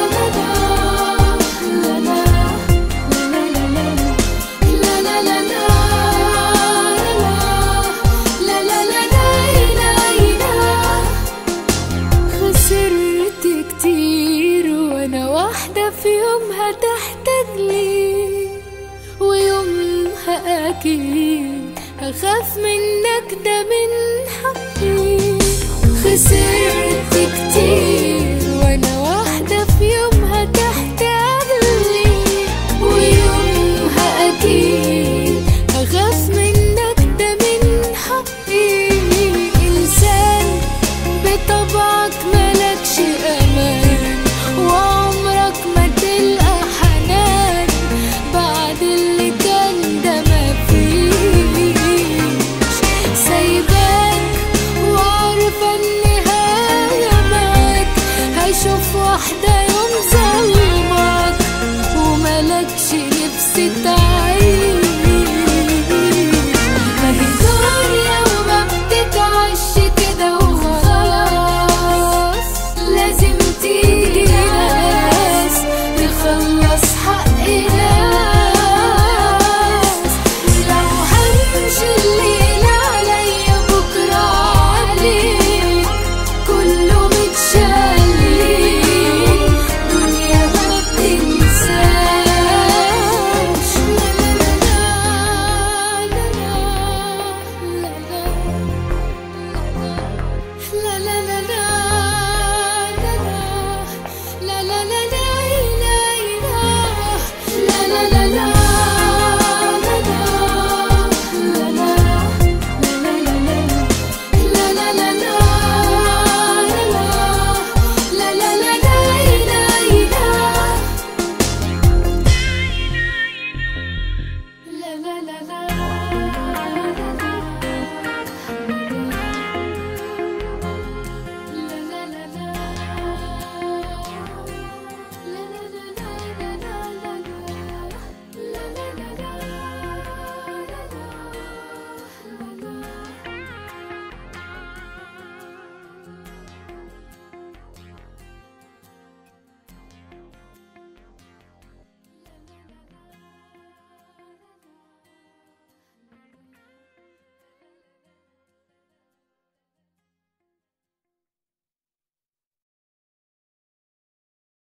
خسرت كتير وانا واحدة في يومها تحتاج لي ويومها اكيد هخاف منك ده من حقي خسرت كتير وانا واحدة في يومها تحتاج لي ويومها اكيد هخاف منك ده من حقي انسان بطبعك ملكش امان وعمرك ما تلقى حنان بعد اللي كان ده مفيش سايباك وعارفة النهاية معاك هيشوف واحدة يوم ظلمك وملكش نفس تعيش